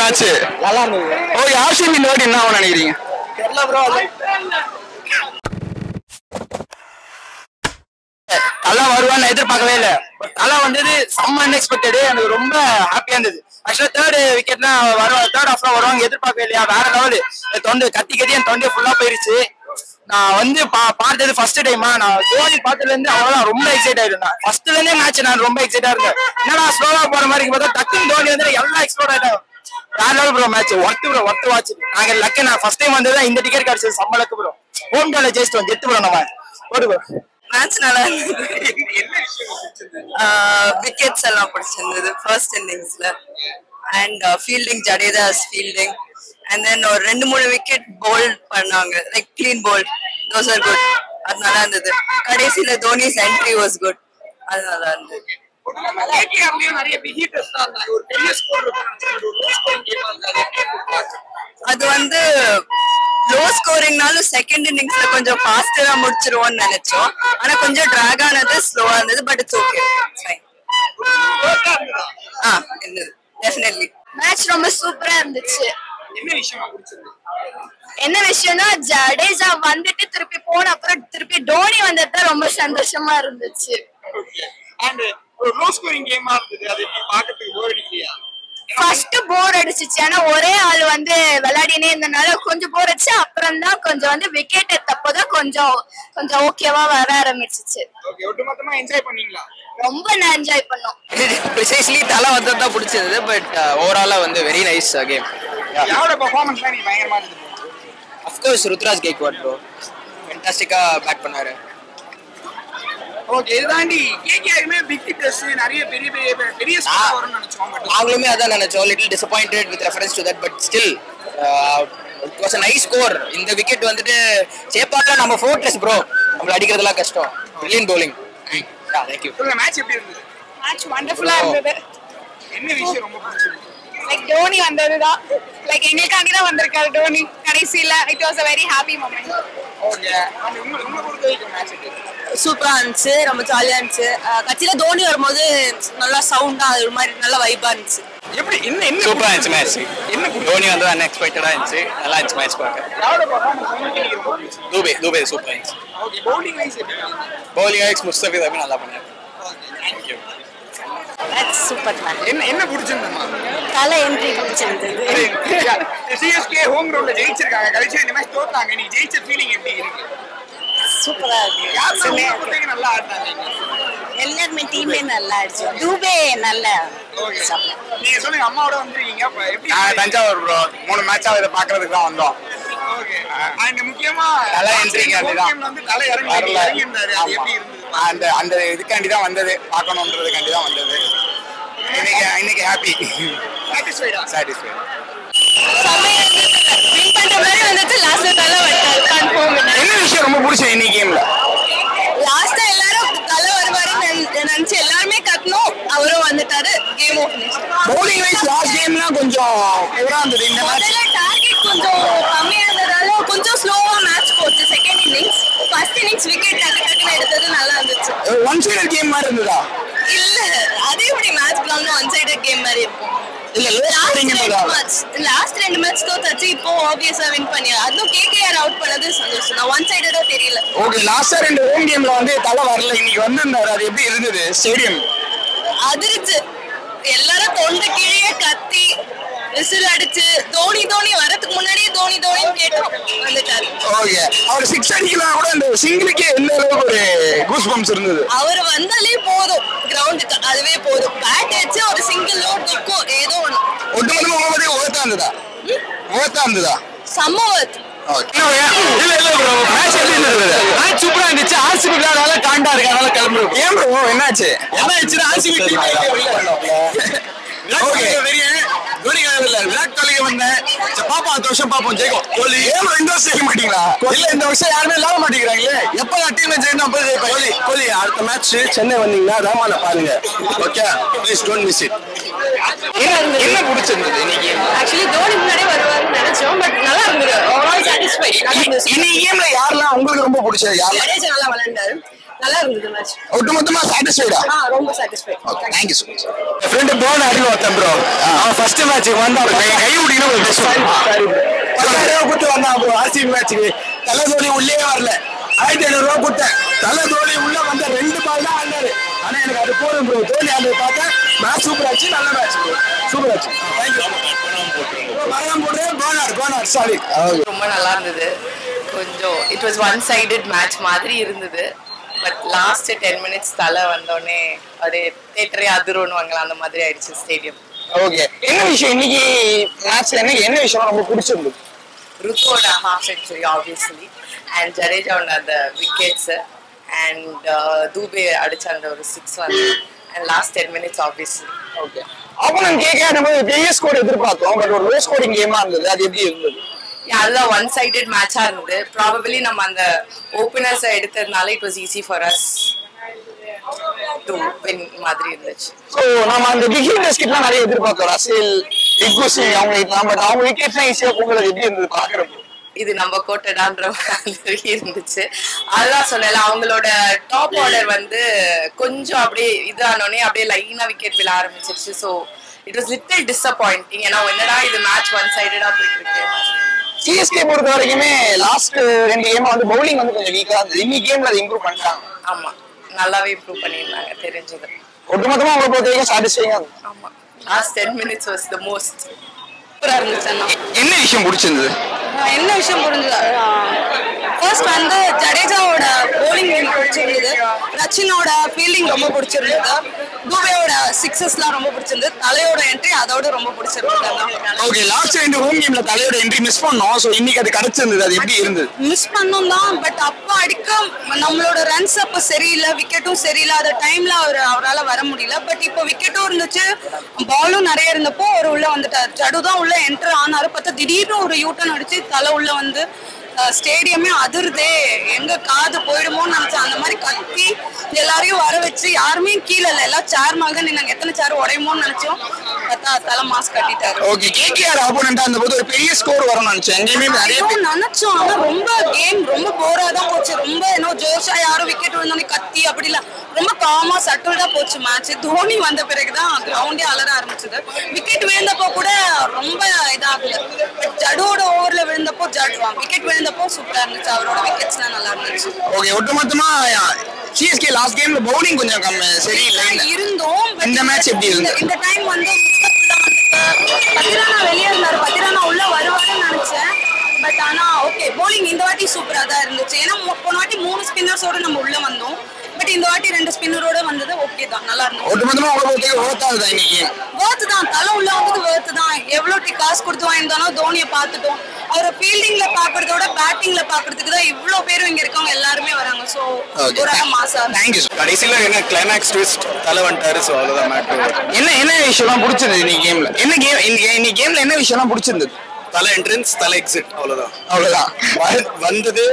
Match நல்லா இருந்தது okay RCB இந்த வாட்டி என்ன ஆகும் நினைக்கிறீங்க தெரியல ப்ரோ தலா வருவான்னு எதிர்பார்க்கவே இல்ல தலா வந்தது செம்ம அன்எக்ஸ்பெக்டடு எனக்கு ரொம்ப ஹாப்பியா இருந்தது ஆக்சுவலா தேர்ட் விக்கெட்னா வருவாங்க தேர்ட் ஆஃப்ல வருவாங்க எதிர்பார்க்கவே இல்லையா வேற லெவல் தொண்டை கத்தி கத்தி என் தொண்டை ஃபுல்லா போயிருச்சு நான் வந்து பா பார்த்தது ஃபர்ஸ்ட் டைமா நான் தோனி பார்த்ததுல இருந்து அவ்வளவுதான் ரொம்ப எக்ஸைட் ஆயிட்டேன் ஃபர்ஸ்ட்ல இருந்தே மேட்ச் நான் ரொம்ப எக்ஸைட்டா இருந்தேன் என்னடா ஸ்லோவா போற மாதிரி இருக்கு பார்த்தா டக்குன்னு தோனி வந்து எல்லாம் எக்ஸ்ப்ளோர் ஆயிட்டாங்க வேற level bro match worth bro worth watch நாங்க லக்கு நான் ஃபர்ஸ்ட் டைம் வந்தது இந்த டிக்கெட் கிடைச்சது செம்ம லக்கு ப்ரோ ஹோம் டோல ஜெயிச்சிட்டோம் ஜெத்து ப்ரோ நம்ம ஓடு ப்ரோ மேட்ச் நல்லா இருந்தது விக்கெட்ஸ் எல்லாம் பிடிச்சிருந்தது ஃபர்ஸ்ட் இன்னிங்ஸ்ல அண்ட் ஃபீல்டிங் ஜடேதாஸ் ஃபீல்டிங் அண்ட் தென் ஒரு ரெண்டு மூணு விக்கெட் போல்ட் பண்ணாங்க like clean bowled those are good அது நல்லா இருந்தது கடைசியில தோனிஸ் என்ட்ரி வாஸ் குட் அது நல்லா இருந்தது அது வந்து லோ ஸ்கோரிங்னாலும் செகண்ட் இன்னிங்ஸ்ல கொஞ்சம் ஃபாஸ்டரா முடிச்சிருவோம்னு நினைச்சோம் ஆனா கொஞ்சம் டிராக் ஆனது ஸ்லோவா இருந்தது பட் இட்ஸ் ஓகே ஃபைன் ஆ இருந்தது டெஃபினெட்லி மேட்ச் ரொம்ப சூப்பரா இருந்துச்சு என்ன விஷயம்னா ஜடேஜா வந்துட்டு திருப்பி போன அப்புறம் திருப்பி டோனி வந்தது தான் ரொம்ப சந்தோஷமா இருந்துச்சு அண்ட் லோ ஸ்கோரிங் கேமா இருந்தது அது எப்படி பார்க்கறதுக்கு போர் அடிக்கலையா ஃபர்ஸ்ட் போர் அடிச்சிச்சு ஆனா ஒரே ஆள் வந்து விளையாடினே இருந்தனால கொஞ்சம் போர் அடிச்சு அப்புறம் தான் கொஞ்சம் வந்து விக்கெட் எடுத்தப்போதான் கொஞ்சம் கொஞ்சம் ஓகேவா வர ஆரம்பிச்சிச்சு ஓகே ஒட்டுமொத்தமா என்ஜாய் பண்ணீங்களா ரொம்ப நான் என்ஜாய் பண்ணோம் ப்ரிசைஸ்லி தலை வந்தது தான் பிடிச்சது பட் ஓவராலா வந்து வெரி நைஸ் கேம் யாரோட பெர்ஃபார்மன்ஸ் தான் நீ பயங்கரமா இருந்தது அஃப்கோர்ஸ் ருத்ராஜ் கேக்வாட் ப்ரோ ஃபென்டாஸ்டிக்கா பேட் பண்ணாரு ஓகே இதுதாண்டி கேகேஆருமே பிக் டெஸ்ட் நிறைய பெரிய பெரிய பெரிய ஸ்கோர் வரும்னு நினைச்சோம் பட் நாங்களுமே அதான் நினைச்சோம் little disappointed with reference to that but still it was nice score இந்த விக்கெட் வந்துட்டு சேப்பாக்கா நம்ம ஃபோர்ட்ரெஸ் ப்ரோ நம்மள அடிக்கிறதுலாம் கஷ்டம் பிரில்லியன் பவுலிங் தேங்க்யூ சொல்லுங்க மேட்ச் எப்படி இருந்தது மேட்ச் வண்டர்ஃபுல்லா இருந்தது என்ன விஷயம் ரொம்ப பிடிச்சிருக்கு லைக் டோனி வந்ததுதான் லைக் எங்களுக்காண்டி தான் வந்திருக்காரு டோனி கடைசியில it was a very happy moment okay அந்த உங்களை உங்களை பொறுத்த வரைக்கும் மேட்ச் எப்படி இருந்தது? சூப்பரா இருந்துச்சு ரொம்ப ஜாலியா இருந்துச்சு கட்சியில தோனி வரும்போது நல்லா சவுண்டா அது ஒரு மாதிரி நல்ல வைபா இருந்துச்சு எப்படி என்ன என்ன சூப்பரா இருந்துச்சு மேட்ச் என்ன பிடிச்சது? தோனி வந்து அன்எக்ஸ்பெக்டடா இருந்துச்சு நல்லா இருந்துச்சு மேட்ச் பார்க்க யாரோட பெர்ஃபார்மன்ஸ் உங்களுக்கு இன்னைக்கு ரொம்ப பிடிச்சது தூபே தூபே சூப்பரா இருந்துச்சு ஓகே பவுலிங் வைஸ் எப்படி இருந்தது? பவுலிங் எக்ஸ் முஸ்தபித் அபி நல்லா பண்ணாரு தேங்க்யூ சூப்பர் மேன் என்ன என்ன பிடிச்சிருந்தமா தலை என்ட்ரி பிடிச்சிருந்தது சிஎஸ்கே ஹோம் கிரவுண்ட்ல ஜெயிச்சிருக்காங்க கடைசியா இந்த மேட்ச் தோத்தாங்க நீ ஜெயிச்ச ஃபீலிங் எப்படி இருக்கு சூப்பரா இருக்கு யார் பொறுத்தவரைக்கும் நல்லா ஆடினாங்க எல்லாருமே டீமே நல்லா ஆயிடுச்சு தூபே நல்ல ஓகே நீங்க சொல்லுங்க அம்மாவோட வந்திருக்கீங்க அப்ப எப்படி நாங்க தஞ்சாவூர் ப்ரோ மூணு மேட்சா இதை பாக்குறதுக்கு தான் வந்தோம் ஓகே அண்ட் முக்கியமா தலை entry-ங்க அதுதான். home game ல வந்து தலை இறங்கி வரல இறங்கி இருந்தாரு அது ஆமா. எப்படி இருந்தது அந்த அந்த இதுக்காண்டி தான் வந்தது பார்க்கணுன்றதுக்காண்டி தான் வந்தது இன்னைக்கு இன்னைக்கு ஹாப்பி சாட்டிஸ்ஃபைடா சாட்டிஸ்ஃபை வின் பண்ற மாதிரி வந்துட்டு லாஸ்ட்ல தலை வட்டார் கன்ஃபார்ம் என்ன விஷயம் ரொம்ப பிடிச்சது இன்னைக்கு கேம்ல லாஸ்டா எல்லாரும் தலை வருவாருன்னு நினை- நினைச்சு எல்லாருமே கத்தணும் அவரும் வந்துட்டாரு game over bowling wise last கேம்லாம் கொஞ்சம் புறா இருந்தது இந்த மேட்ச் முதல்ல டார்கெட் கொஞ்சம் கம்மியா இருந்ததால கொஞ்சம் ஸ்லோவா மேட்ச் போச்சு second innings first innings wicket டக்கு டக்குன்னு எடுத்தது நல்லா இருந்துச்சு ஒன் சைடட் கேம் மாதிரி இருந்ததா இல்ல அதே எப்படி match ground one sided game மாதிரி இருக்கும் இல்ல லோ ஸ்கோரிங்ன்றதா லாஸ்ட் ரெண்டு மேட்ச் தோத்தாச்சு இப்போ ஆப்வியஸா வின் பண்ணி அதுவும் கேகேஆர் அவுட் பண்ணது சந்தோஷம் நான் ஒன் சைடடா தெரியல ஓகே லாஸ்டா ரெண்டு ஹோம் கேம்ல வந்து தலை வரல இன்னைக்கு வந்திருந்தாரு அது எப்படி இருந்தது ஸ்டேடியம் அதிர்ச்சு எல்லாரும் தொண்டை கீழே கத்தி விசில் அடிச்சு தோனி தோனி வரதுக்கு முன்னாடியே தோனி தோனின்னு கேட்டோம் வந்துட்டாரு ஓகே அவர் சிக்ஸ் அடிக்கலாம் கூட இந்த சிங்கிளுக்கே எந்த அளவுக்கு ஒரு கூஸ் பம்ப்ஸ் இருந்தது அவர் வந்தாலே போதும் கிரவுண்டுக்கு அதுவே போதும் பேட் வச்சு ஒரு சிங்கிள் லோட் துக்கும் ஏதோ ஒண்ணு ஒட்டுமொத்தமா உங்க ஓத்தா இருந்ததா ஓத்தா இருந்ததா சம்மவத் இல்ல இல்ல ப்ரோ மேட்ச் எப்படி இருந்தது மேட்ச் சூப்பரா இருந்துச்சு ஆர்சிபி விளையாடால காண்டா இருக்கு அதனால கிளம்புறோம் ஏன் ப்ரோ என்னாச்சு என்னாச்சு ஆர்சிபி ஓகே விராட் கோலிக்கு வந்தேன் சரி, பாப்போம் அடுத்த வருஷம் பாப்போம் ஜெயிக்கும் கோலி ஏன் இந்த வருஷம் ஜெயிக்க மாட்டீங்களா இல்ல இந்த வருஷம் யாருமே விளையாட மாட்டேங்கிறாங்களே எப்ப நான் டீம்ல ஜெயிக்கணும் அப்ப ஜெயிப்பேன் கோலி கோலி அடுத்த மேட்ச் சென்னை வந்தீங்கன்னா ரஹ்மான பாருங்க okay please don't miss it என்ன பிடிச்சிருந்தது இன்னைக்கு ஆக்சுவலி தோனி முன்னாடியே வருவாருன்னு நினைச்சோம் பட் நல்லா இருந்தது ஓவரால் சாட்டிஸ்ஃபைட் நல்லா இருந்துச்சு இன்னைக்கு கேம்ல யாரெல்லாம் உங்களுக்கு ரொம்ப பிடிச்சது யாரெல்லாம் ஜடேஜா நல்லா விளையாண்டாரு நல்லா இருந்தது மேட்ச் ஒட்டுமொத்தமா சாட்டிஸ்ஃபைடா ஆ ரொம்ப satisfy okay thank you so much என் ஃப்ரெண்டு போன அடிக்க ஒருத்தன் ப்ரோ அவன் ஃபர்ஸ்ட் மேட்ச்சுக்கு வந்து அவன் கை கை விடிக்கணும் ஒரு பேசுவான் பத்தாயிரம் ரூபா கொடுத்து வந்தான் ப்ரோ ஆர்சிபி மேட்ச்சுக்கு தலை தோனி உள்ளே வரல ஆயிரத்தி ஐநூறு ரூபா கொடுத்தேன் தலை தோனி உள்ள வந்த ரெண்டு பால் தான் ஆண்டாரு ஆனா எனக்கு அது போதும் ப்ரோ தோனி அந்த பார்த்தேன் மேட்ச் சூப்பர் ஆச்சு நல்ல மேட்ச் ப்ரோ சூப்பர் ஆச்சு தேங்க்யூ மரணம் போடுறேன் கோனார் கோனார் சாரி ரொம்ப நல்லா இருந்தது கொஞ்சம் it was one sided match மாதிரி இருந்தது பட் லாஸ்ட் டென் மினிட்ஸ் தலை வந்தோடனே அப்படியே தேட்டரே அதிரும்னுவாங்களா அந்த மாதிரி ஆயிடுச்சு ஸ்டேடியம் ஓகே என்ன விஷயம் இன்னைக்கு மேட்ச்ல என்ன என்ன விஷயம் ரொம்ப பிடிச்சிருந்தது ருத்துவோட ஹாஃப் செஞ்சுரி ஆப்வியஸ்லி அண்ட் ஜடேஜாவோட அந்த விக்கெட்ஸ் அண்ட் தூபே அடிச்ச அந்த ஒரு சிக்ஸ் வந்து and last ten minutes obviously okay opponent கேட்க நம்ம பெரிய ஸ்கோர் எதிர்பார்த்தோம் பட் ஒரு லோ ஸ்கோரிங் கேமா இருந்தது அது எப்படி இருந்தது அதுதான் ஒன் சைடட் மேட்சா இருந்தது ப்ராபபிளி நம்ம அந்த ஓப்பனர்ஸ் எடுத்ததுனால it was easy for us to win மாதிரி இருந்துச்சு ஸோ நம்ம அந்த பிக் ஹிட்டர்ஸ்கிட்டலாம் நிறைய எதிர்பார்த்தோம் ரசேல் பிக் சிங் அவங்க கிட்டலாம் பட் அவங்க விக்கெட்லாம் ஈஸியா போகிறது எப்படி இருந்தது பாக்குறப்போ இது நம்ம கோட்டடான்ற மாதிரி இருந்துச்சு அதுதான் சொல்லல அவங்களோட டாப் ஆர்டர் வந்து கொஞ்சம் அப்படியே இதானோடனே அப்படியே லைனா விக்கெட் விழ ஆரம்பிச்சிருச்சு so it was little disappointing ஏன்னா என்னடா இது மேட்ச் ஒன் சைடடா போயிட்டு இருக்கு சிஎஸ்கே பொறுத்த வரைக்குமே லாஸ்ட் ரெண்டு கேம் வந்து பவுலிங் வந்து கொஞ்சம் வீக்கா இருந்தது இன்னைக்கு கேம்ல அதை இம்ப்ரூவ் பண்ணிட்டாங்க ஆமா நல்லாவே இம்ப்ரூவ் பண்ணியிருந்தாங்க தெரிஞ்சது ஒட்டுமொத்தமா அவங்களை பொறுத்த வரைக்கும் சாட்டிஸ்ஃபைங்கா இருந்தது ஆமா last ten minutes was the most சூப்பரா இருந்துச்சு அண்ணா என்ன விஷயம் பிடிச்சிருந்தது என்ன விஷயம் புரிஞ்சுது ஃபர்ஸ்ட் வந்து ஜடேஜாவோட bowling எனக்கு பிடிச்சிருந்தது ரச்சினோட ஃபீல்டிங் ரொம்ப பிடிச்சிருந்தது தூபேயோட சிக்ஸஸ்லாம் ரொம்ப பிடிச்சிருந்தது தலையோட என்ட்ரி அதோட ரொம்ப பிடிச்சிருந்தது ஓகே லாஸ்ட் ரெண்டு ஹோம் கேம்ல தலையோட என்ட்ரி மிஸ் பண்ணோம் ஸோ இன்னைக்கு அது கிடைச்சிருந்தது அது எப்படி இருந்தது மிஸ் பண்ணோம் தான் பட் அப்போ அடிக்க நம்மளோட ரன்ஸ் அப்போ சரியில்லை விக்கெட்டும் சரியில்லை அந்த டைம்ல அவர் அவரால் வர முடியல பட் இப்போ விக்கெட்டும் இருந்துச்சு பாலும் நிறைய இருந்தப்போ அவர் உள்ள வந்துட்டார் ஜடு தான் உள்ள என்டர் ஆனாரு பார்த்தா திடீர்னு ஒரு யூட்டன் அடிச்சு தலை உள்ள வந்து ஸ்டேடியமே அதிருதே எங்க காது போயிடுமோன்னு நினைச்சேன் அந்த மாதிரி கத்தி எல்லாரையும் வர வச்சு யாருமே கீழே இல்லை எல்லாம் சேர் மேல தான் நின்னாங்க எத்தனை சேர் உடையுமோன்னு நினைச்சோம் பார்த்தா தலை மாஸ்க் கட்டிட்டாரு ஓகே கேகேஆர் ஆப்போனண்டா அந்த போது ஒரு பெரிய ஸ்கோர் வரும்னு நினைச்சேன் எங்கேயுமே நிறைய ஐயோ, நினைச்சோம் ஆனா ரொம்ப கேம் ரொம்ப போரா தான் போச்சு ரொம்ப என்ன ஜோஷா யாரும் விக்கெட் விழுந்தோடனே கத்தி அப்படி இல்ல ரொம்ப காமா சட்டில்டா போச்சு மேட்ச் தோனி வந்த பிறகுதான் கிரவுண்டே அலற ஆரம்பிச்சது விக்கெட் விழுந்தப்போ கூட ரொம்ப இதாகல பட் ஜடோட ஓவர்ல விழுந்தப்போ ஜட் விக்கெட் விழுந்தப்போ சூப்பரா இருந்துச்சு அவரோட விக்கெட்ஸ்லாம் நல்லா இருந்துச்சு ஓகே ஒட்டுமொத்தமா சிஎஸ்கே லாஸ்ட் கேம்ல பவுலிங் கொஞ்சம் கம்மி சரியில்லை இருந்தோம் but இந்த match எப்படி இருந்தது? இந்த டைம் வந்து முஸ்தபில்லா வந்துட்டு பத்திரானா வெளியே இருந்தாரு பத்திரானா உள்ள வருவாருன்னு நினைச்சேன் பட் ஆனா ஓகே bowling இந்த வாட்டி சூப்பரா தான் இருந்துச்சு ஏன்னா மு- போன வாட்டி மூணு ஸ்பின்னர்ஸோட நம்ம உள்ள வந்தோம் பட் இந்த வாட்டி ரெண்டு ஸ்பின்னரோட வந்தது ஓகே தான் நல்லா இருந்துச்சு ஒட்டுமொத்தமா உங்களை பொறுத்த ஓத்தாது இன்னைக்கு வேர்த்து தான் தலை உள்ள வந்தது வேர்த்து தான் எவ்வளோ டி காசு கொடுத்து வாங்கியிருந்தாலும் தோனியை பார்த்துட்டோம் அவரை ஃபீல்டிங்ல பாக்குறதோட பேட்டிங்ல பாக்குறதுக்கு தான் இவ்வளோ பேரும் இங்க இருக்கவங்க எல்லாருமே வராங்க ஸோ Okay. ஒரு மாசா தேங்க்யூ கடைசியில என்ன கிளைமேக்ஸ் ட்விஸ்ட் தலை வந்துட்டாரு ஸோ அவ்வளோதான் மேட்ரு என்ன என்ன விஷயம்லாம் பிடிச்சிருந்தது இன்னைக்கு கேம்ல என்ன கேம் இன்னைக்கு கேம்ல என்ன விஷயம்லாம் பிடிச்சிருந்தது தலை என்ட்ரன்ஸ் தலை எக்ஸிட் அவ்வளோதான் அவ்வளவுதான் வ- வந்தது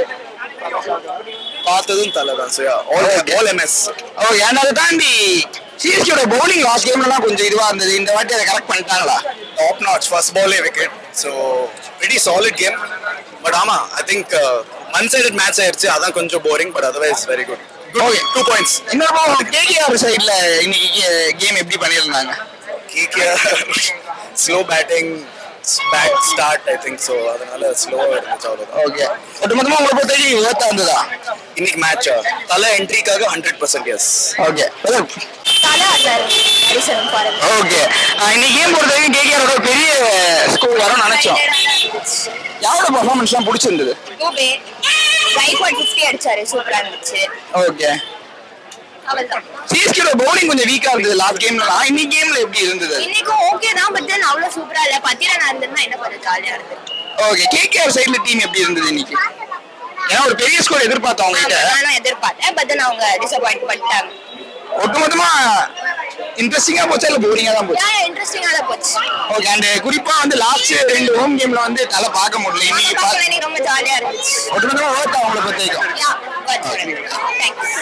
பார்த்ததும் தலை தான் so all all MS okay and அதை தாண்டி சிஎஸ்கேட பவுலிங் லாஸ்ட் கேம்லலாம் கொஞ்சம் இதுவா இருந்தது இந்த வாட்டி அதை கரெக்ட் பண்ணிட்டாங்களா டாப் நாட்ச் ஃபர்ஸ்ட் பாலே wicket so very solid game but ஆமா I think one sided match ஆயிருச்சு அதான் கொஞ்சம் boring but otherwise very good Okay. Two points இன்னொரு கேகேஆர் சைடுல இன்னைக்கு கேம் எப்படி பண்ணியிருந்தாங்க KKR slow batting bat start I think so அதனால ஸ்லோவாக இருந்துச்சு அவ்வளோதான் ஓகே ஒட்டுமொத்தமா உங்களை பொறுத்த வரைக்கும் ஓத்தா இருந்ததா இன்னைக்கு மேட்ச் தலை என்ட்ரிக்காக ஹண்ட்ரட் பர்சன்ட் எஸ் ஓகே தலை ஆடுறாரு ஹரிசன் பாருங்க ஓகே இன்னைக்கு கேம் பொறுத்த வரைக்கும் கேகேஆரோட பெரிய ஸ்கோர் வரும்னு நினைச்சோம் யாரோட பர்ஃபார்மன்ஸ்லாம் பிடிச்சிருந்தது டூபே ரைக்வாட் ஃபிஃப்டி அடிச்சாரு சூப்பரா இருந்துச்சு ஓகே அவ்வளவுதான் சிஎஸ்கேட பவுலிங் கொஞ்சம் வீக்கா இருந்தது லாஸ்ட் கேம்ல இன்னைக்கு கேம்ல எப்படி இருந்தது இன்னைக்கும் ஓகே தான் பட் தென் அவ்வளவு சூப்பரா இல்ல பத்திரனா இருந்திருந்தா என்ன கொஞ்சம் ஜாலியா இருந்து ஓகே கேகேஆர் சைடுல டீம் எப்படி இருந்தது இன்னைக்கு ஏன்னா ஒரு பெரிய ஸ்கோர் எதிர்பார்த்தோம் அவங்க கிட்ட நானும் எதிர்பார்த்தேன் பட் தென் அவங்க டிசப்பாயிண்ட் பண்ணிட்டாங்க ஒட்டுமொத்தமா இன்ட்ரெஸ்டிங்கா போச்சா இல்ல போரிங்கா தான் போச்சு இன்ட்ரெஸ்டிங்கா தான் போச்சு ஓகே அண்ட் குறிப்பா வந்து லாஸ்ட் ரெண்டு ஹோம் கேம்ல வந்து தலை பார்க்க முடியல இன்னைக்கு பா- பார்க்கல எனக்கு ரொம்ப ஜாலியா இருந்துச்சு ஒட்டுமொத்தமா ஓட்டா அவங்கள பொறுத்த வரைக்கும் யா தேங்க்ஸ்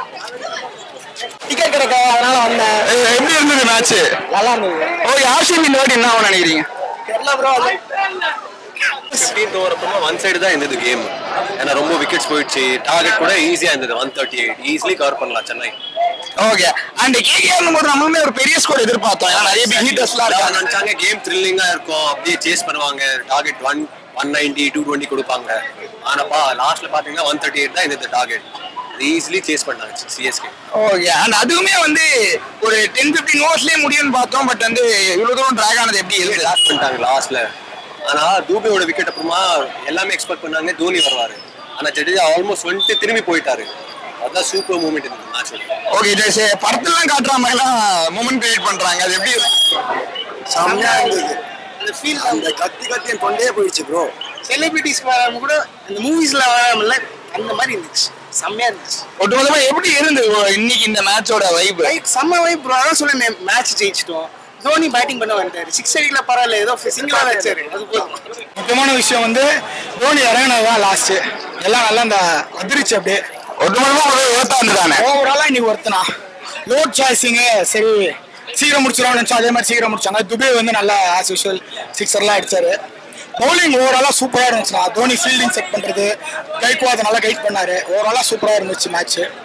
டிக்கெட் கிடைக்காது அதனால வந்தேன் எப்படி இருந்தது மேட்ச் நல்லா இருந்தது ஓகே ஆர்சிபி இந்த வாட்டி என்ன ஆகும் நினைக்கிறீங்க தெரியல ப்ரோ ஃபிஃப்டீன்த் ஓவர் அப்புறமா ஒன் சைடு தான் இருந்தது கேம் ஏன்னா ரொம்ப விக்கெட்ஸ் போயிடுச்சு டார்கெட் கூட ஈஸியா இருந்தது one thirty eight easily cover பண்ணலாம் சென்னை ஓகே அண்ட் கேகேஆர் போது நம்மளுமே ஒரு பெரிய ஸ்கோர் எதிர்பார்த்தோம் ஏன்னா நிறைய பிக் ஹீட்டர்ஸ்லாம் அதான் இருக்காங்க நினைச்சாங்க கேம் த்ரில்லிங்கா இருக்கும் அப்படியே சேஸ் பண்ணுவாங்க target one one ninety to twenty கொடுப்பாங்க ஆனாப்பா லாஸ்ட்ல பாத்தீங்கன்னா ஒன் தேர்ட்டி எயிட் தான் இருந்தது டார்கெட் ஈஸிலி சேஸ் பண்ணாங்க சிஎஸ்கே ஓகே அண்ட் அதுவுமே வந்து ஒரு டென் பிப்டீன் ஓவர்ஸ்லயே முடியும்னு பார்த்தோம் பட் வந்து இவ்வளவு தூரம் டிராக் ஆனது எப்படி இருக்கு லாஸ்ட் பண்ணிட்டாங்க லாஸ்ட்ல ஆனா தூபியோட விக்கெட் அப்புறமா எல்லாமே எக்ஸ்பெக்ட் பண்ணாங்க தோனி வருவாரு ஆனா ஜடேஜா ஆல்மோஸ்ட் வந்துட்டு திரும்பி போயிட்டாரு அதான் சூப்பர் மூமெண்ட் இந்த மேட்ச் ஓகே ஜெய்ஸ் படத்துலாம் காட்டுற மாதிரிலாம் மூமெண்ட் கிரியேட் பண்றாங்க அது எப்படி செம்மையா இருந்தது அந்த ஃபீல் அந்த கத்தி கத்தி என் தொண்டையே போயிடுச்சு ப்ரோ செலிபிரிட்டிஸ் கூட அந்த மூவிஸ்ல வராமல அந்த மாதிரி இருந்துச்சு செம்மையா இருந்துச்சு ஒட்டுமொத்தமா எப்படி இருந்தது bro இன்னைக்கு இந்த மேட்சோட வைப் ரைட் செம்ம வைப் ப்ரோ அதான் சொன்னேன் மேட்ச் ஜெயிச்சிட்டோம் தோனி பேட்டிங் பண்ண வந்துட்டாரு சிக்ஸ் அடிக்கல பரவாயில்ல ஏதோ சிங்கிளா வச்சாரு அது போதும் முக்கியமான விஷயம் வந்து தோனி இறங்கினது தான் லாஸ்ட் எல்லாம் நல்லா அந்த அதிர்ச்சி அப்படியே ஒட்டுமொத்தமா ஒரு ஓட்டா இருந்ததானே ஓவராலா இன்னைக்கு ஒருத்தனா லோட் சாய்ஸிங்க சரி சீக்கிரம் முடிச்சிடும் நினைச்சோம் அதே மாதிரி சீக்கிரம் முடிச்சாங்க துபே வந்து நல்லா ஆஸ் யூஷுவல் சிக்ஸர்லாம் அடிச்சாரு பவுலிங் ஓவராலா சூப்பரா இருந்துச்சுண்ணா தோனி ஃபீல்டிங் செட் பண்றது கைக்குவாத நல்லா கைட் பண்ணாரு ஓவராலா சூப்பரா இருந்துச்சு மேட்ச்